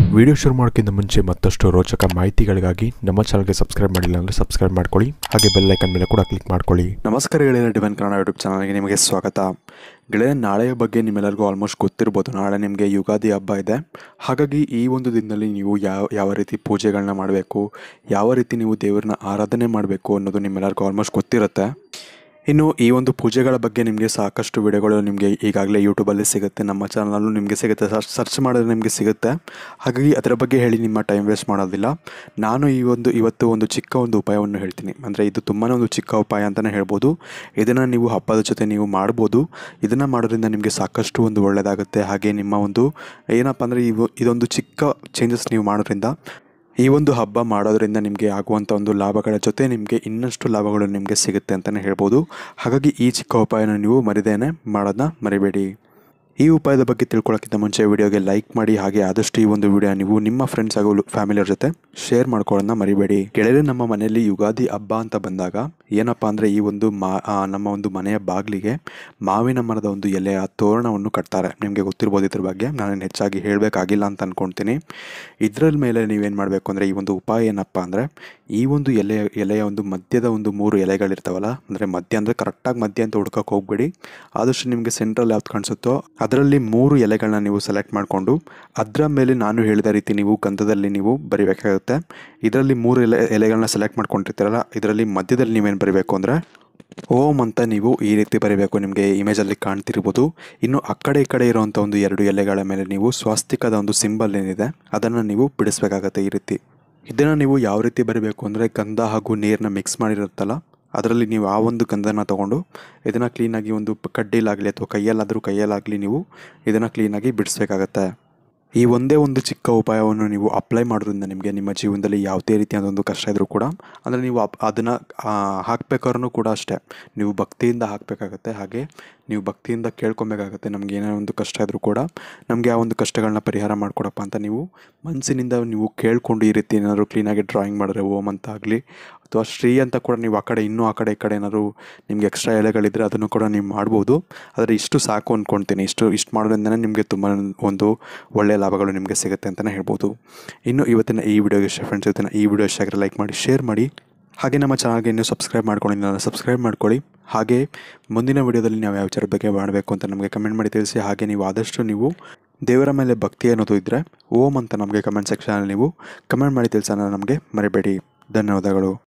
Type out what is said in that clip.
video ಶುರು ಮಾಡೋಕ್ಕಿಂತ ಮುಂಚೆ ಮತ್ತಷ್ಟು ರೋಚಕ ಮಾಹಿತಿಗಳಿಗಾಗಿ ನಮ್ಮ ಚಾನಲ್ಗೆ ಸಬ್ಸ್ಕ್ರೈಬ್ ಮಾಡಿಲ್ಲ ಅಂದರೆ ಸಬ್ಸ್ಕ್ರೈಬ್ ಮಾಡ್ಕೊಳ್ಳಿ ಹಾಗೆ ಬೆಲ್ ಐಕನ್ ಮೇಲೆ ಕೂಡ ಕ್ಲಿಕ್ ಮಾಡ್ಕೊಳ್ಳಿ ನಮಸ್ಕಾರ ಗೆಳೆಯರ ಡಿವನ್ ಕನ್ನಡ ಯೂಟ್ಯೂಬ್ ಚಾನಲ್ಗೆ ನಿಮಗೆ ಸ್ವಾಗತ ಗೆಳೆಯ ನಾಳೆಯ ಬಗ್ಗೆ ನಿಮ್ಮೆಲ್ಲರಿಗೂ ಆಲ್ಮೋಸ್ಟ್ ಗೊತ್ತಿರ್ಬೋದು ನಾಳೆ ನಿಮಗೆ ಯುಗಾದಿ ಹಬ್ಬ ಇದೆ ಹಾಗಾಗಿ ಈ ಒಂದು ದಿನದಲ್ಲಿ ನೀವು ಯಾವ ಯಾವ ರೀತಿ ಪೂಜೆಗಳನ್ನ ಮಾಡಬೇಕು ಯಾವ ರೀತಿ ನೀವು ದೇವರನ್ನ ಆರಾಧನೆ ಮಾಡಬೇಕು ಅನ್ನೋದು ನಿಮ್ಮೆಲ್ಲರಿಗೂ ಆಲ್ಮೋಸ್ಟ್ ಗೊತ್ತಿರುತ್ತೆ ಇನ್ನು ಈ ಒಂದು ಪೂಜೆಗಳ ಬಗ್ಗೆ ನಿಮಗೆ ಸಾಕಷ್ಟು ವಿಡಿಯೋಗಳು ನಿಮಗೆ ಈಗಾಗಲೇ ಯೂಟ್ಯೂಬಲ್ಲಿ ಸಿಗುತ್ತೆ ನಮ್ಮ ಚಾನಲಲ್ಲೂ ನಿಮಗೆ ಸಿಗುತ್ತೆ ಸರ್ಚ್ ಸರ್ಚ್ ಮಾಡಿದ್ರೆ ನಿಮಗೆ ಸಿಗುತ್ತೆ ಹಾಗಾಗಿ ಅದರ ಬಗ್ಗೆ ಹೇಳಿ ನಿಮ್ಮ ಟೈಮ್ ವೇಸ್ಟ್ ಮಾಡೋದಿಲ್ಲ ನಾನು ಈ ಒಂದು ಇವತ್ತು ಒಂದು ಚಿಕ್ಕ ಒಂದು ಉಪಾಯವನ್ನು ಹೇಳ್ತೀನಿ ಅಂದರೆ ಇದು ತುಂಬಾ ಒಂದು ಚಿಕ್ಕ ಉಪಾಯ ಅಂತಲೇ ಹೇಳ್ಬೋದು ಇದನ್ನು ನೀವು ಹಬ್ಬದ ಜೊತೆ ನೀವು ಮಾಡ್ಬೋದು ಇದನ್ನು ಮಾಡೋದ್ರಿಂದ ನಿಮಗೆ ಸಾಕಷ್ಟು ಒಂದು ಒಳ್ಳೆಯದಾಗುತ್ತೆ ಹಾಗೆ ನಿಮ್ಮ ಒಂದು ಏನಪ್ಪ ಅಂದರೆ ಇವು ಇದೊಂದು ಚಿಕ್ಕ ಚೇಂಜಸ್ ನೀವು ಮಾಡೋದ್ರಿಂದ ಈ ಒಂದು ಹಬ್ಬ ಮಾಡೋದ್ರಿಂದ ನಿಮಗೆ ಆಗುವಂಥ ಒಂದು ಲಾಭಗಳ ಜೊತೆ ನಿಮಗೆ ಇನ್ನಷ್ಟು ಲಾಭಗಳು ನಿಮಗೆ ಸಿಗುತ್ತೆ ಅಂತಲೇ ಹೇಳ್ಬೋದು ಹಾಗಾಗಿ ಈ ಚಿಕ್ಕ ಉಪಾಯನ ನೀವು ಮರಿದೇನೆ ಮಾಡೋದನ್ನ ಮರಿಬೇಡಿ ಈ ಉಪಾಯದ ಬಗ್ಗೆ ತಿಳ್ಕೊಳ್ಳೋಕ್ಕಿಂತ ಮುಂಚೆ ವಿಡಿಯೋಗೆ ಲೈಕ್ ಮಾಡಿ ಹಾಗೆ ಆದಷ್ಟು ಈ ಒಂದು ವಿಡಿಯೋ ನೀವು ನಿಮ್ಮ ಫ್ರೆಂಡ್ಸ್ ಹಾಗೂ ಫ್ಯಾಮಿಲಿಯವ್ರ ಜೊತೆ ಶೇರ್ ಮಾಡ್ಕೊಳ್ಳೋದನ್ನ ಮರಿಬೇಡಿ ಗೆಳೆಯರೆ ನಮ್ಮ ಮನೆಯಲ್ಲಿ ಯುಗಾದಿ ಹಬ್ಬ ಅಂತ ಬಂದಾಗ ಏನಪ್ಪ ಅಂದರೆ ಈ ಒಂದು ಮಾ ಆ, ನಮ್ಮ ಒಂದು ಮನೆಯ ಬಾಗಿಲಿಗೆ ಮಾವಿನ ಮರದ ಒಂದು ಎಲೆಯ ತೋರಣವನ್ನು ಕಟ್ತಾರೆ ನಿಮಗೆ ಗೊತ್ತಿರ್ಬೋದು ಇದ್ರ ಬಗ್ಗೆ ನಾನು ಹೆಚ್ಚಾಗಿ ಹೇಳಬೇಕಾಗಿಲ್ಲ ಅಂತ ಅಂದ್ಕೊಳ್ತೀನಿ ಇದರ ಮೇಲೆ ನೀವೇನು ಮಾಡಬೇಕು ಅಂದರೆ ಈ ಒಂದು ಉಪಾಯ ಏನಪ್ಪ ಅಂದರೆ ಈ ಒಂದು ಎಲೆ ಎಲೆಯ ಒಂದು ಮಧ್ಯದ ಒಂದು ಮೂರು ಎಲೆಗಳಿರ್ತಾವಲ್ಲ ಅಂದರೆ ಮಧ್ಯ ಅಂದರೆ ಕರೆಕ್ಟಾಗಿ ಮಧ್ಯ ಅಂತ ಹುಡ್ಕಕ್ಕೆ ಹೋಗ್ಬೇಡಿ ಆದಷ್ಟು ನಿಮಗೆ ಸೆಂಟ್ರಲ್ ಯಾವ್ದು ಕಾಣಿಸುತ್ತೋ ಅದರಲ್ಲಿ ಮೂರು ಎಲೆಗಳನ್ನ ನೀವು ಸೆಲೆಕ್ಟ್ ಮಾಡಿಕೊಂಡು ಅದರ ಮೇಲೆ ನಾನು ಹೇಳಿದ ರೀತಿ ನೀವು ಗಂಧದಲ್ಲಿ ನೀವು ಬರಿಬೇಕಾಗುತ್ತೆ ಇದರಲ್ಲಿ ಮೂರು ಎಲೆ ಎಲೆಗಳನ್ನ ಸೆಲೆಕ್ಟ್ ಮಾಡ್ಕೊಂಡಿರ್ತೀರಲ್ಲ ಇದರಲ್ಲಿ ಮಧ್ಯದಲ್ಲಿ ನೀವೇನು ಬರಿಬೇಕು ಅಂದರೆ ಓಂ ಅಂತ ನೀವು ಈ ರೀತಿ ಬರೀಬೇಕು ನಿಮಗೆ ಇಮೇಜಲ್ಲಿ ಕಾಣ್ತಿರ್ಬೋದು ಇನ್ನು ಆ ಕಡೆ ಈ ಕಡೆ ಇರುವಂಥ ಒಂದು ಎರಡು ಎಲೆಗಳ ಮೇಲೆ ನೀವು ಸ್ವಾಸ್ತಿಕದ ಒಂದು ಸಿಂಬಲ್ ಏನಿದೆ ಅದನ್ನು ನೀವು ಬಿಡಿಸ್ಬೇಕಾಗತ್ತೆ ಈ ರೀತಿ ಇದನ್ನು ನೀವು ಯಾವ ರೀತಿ ಬರೀಬೇಕು ಅಂದರೆ ಗಂಧ ಹಾಗೂ ನೀರನ್ನ ಮಿಕ್ಸ್ ಮಾಡಿರುತ್ತಲ್ಲ ಅದರಲ್ಲಿ ನೀವು ಆ ಒಂದು ಗಂಧನ ತೊಗೊಂಡು ಇದನ್ನು ಕ್ಲೀನಾಗಿ ಒಂದು ಪ- ಕಡ್ಡಿಲಾಗಲಿ ಅಥವಾ ಕೈಯಲ್ಲಾದರೂ ಕೈಯಲ್ಲಾಗಲಿ ನೀವು ಇದನ್ನು ಕ್ಲೀನಾಗಿ ಬಿಡಿಸ್ಬೇಕಾಗತ್ತೆ ಈ ಒಂದೇ ಒಂದು ಚಿಕ್ಕ ಉಪಾಯವನ್ನು ನೀವು ಅಪ್ಲೈ ಮಾಡೋದ್ರಿಂದ ನಿಮಗೆ ನಿಮ್ಮ ಜೀವನದಲ್ಲಿ ಯಾವುದೇ ರೀತಿಯಾದ ಒಂದು ಕಷ್ಟ ಇದ್ದರೂ ಕೂಡ ಅಂದರೆ ನೀವು ಅಪ್ ಅದನ್ನು ಹಾಕ್ಬೇಕಾದ್ರೂ ಕೂಡ ಅಷ್ಟೇ ನೀವು ಭಕ್ತಿಯಿಂದ ಹಾಕಬೇಕಾಗತ್ತೆ ಹಾಗೆ ನೀವು ಭಕ್ತಿಯಿಂದ ಕೇಳ್ಕೊಬೇಕಾಗತ್ತೆ ನಮ್ಗೆ ಏನೇ ಒಂದು ಕಷ್ಟ ಇದ್ದರೂ ಕೂಡ ನಮಗೆ ಆ ಒಂದು ಕಷ್ಟಗಳನ್ನ ಪರಿಹಾರ ಮಾಡಿಕೊಡಪ್ಪ ಅಂತ ನೀವು ಮನಸ್ಸಿನಿಂದ ನೀವು ಕೇಳ್ಕೊಂಡು ಈ ರೀತಿ ಏನಾದರೂ ಕ್ಲೀನಾಗಿ ಡ್ರಾಯಿಂಗ್ ಮಾಡಿದ್ರೆ ಓಮ್ ಅಂತ ಆಗಲಿ ಅಥವಾ ಶ್ರೀ ಅಂತ ಕೂಡ ನೀವು ಆ ಕಡೆ ಇನ್ನೂ ಆ ಕಡೆ ಈ ಕಡೆ ಏನಾದ್ರು ನಿಮಗೆ ಎಕ್ಸ್ಟ್ರಾ ಎಲೆಗಳಿದ್ದರೆ ಅದನ್ನು ಕೂಡ ನೀವು ಮಾಡ್ಬೋದು ಆದರೆ ಇಷ್ಟು ಸಾಕು ಅಂದ್ಕೊಳ್ತೀನಿ ಇಷ್ಟು ಇಷ್ಟು ಮಾಡೋದ್ರಿಂದನೇ ನಿಮಗೆ ತುಂಬ ಒಂದು ಒಳ್ಳೆಯ ಲಾಭಗಳು ನಿಮಗೆ ಸಿಗುತ್ತೆ ಅಂತಲೇ ಹೇಳ್ಬೋದು ಇನ್ನು ಇವತ್ತಿನ ಈ ವಿಡಿಯೋಗೆ ಇಷ್ಟ ಫ್ರೆಂಡ್ಸ್ ಇವತ್ತಿನ ಈ ವಿಡಿಯೋ ಇಷ್ಟ ಆಗಿದ್ರೆ ಲೈಕ್ ಮಾಡಿ ಶೇರ್ ಮಾಡಿ ಹಾಗೆ ನಮ್ಮ ಚಾನಲ್ಗೆ ಇನ್ನೂ ಸಬ್ಸ್ಕ್ರೈಬ್ ಮಾಡ್ಕೊಂಡಿಲ್ಲ ಸಬ್ಸ್ಕ್ರೈಬ್ ಮಾಡ್ಕೊಳ್ಳಿ ಹಾಗೆ ಮುಂದಿನ ವಿಡಿಯೋದಲ್ಲಿ ನಾವು ಯಾವ ವಿಚಾರದ ಬಗ್ಗೆ ಮಾಡಬೇಕು ಅಂತ ನಮಗೆ ಕಮೆಂಟ್ ಮಾಡಿ ತಿಳಿಸಿ ಹಾಗೆ ನೀವು ಆದಷ್ಟು ನೀವು ದೇವರ ಮೇಲೆ ಭಕ್ತಿ ಅನ್ನೋದು ಇದ್ದರೆ ಓಂ ಅಂತ ನಮಗೆ ಕಮೆಂಟ್ ಸೆಕ್ಷನಲ್ಲಿ ನೀವು ಕಮೆಂಟ್ ಮಾಡಿ ತಿಳಿಸೋಣ ನಮಗೆ ಮರಿಬೇಡಿ ಧನ್ಯವಾದಗಳು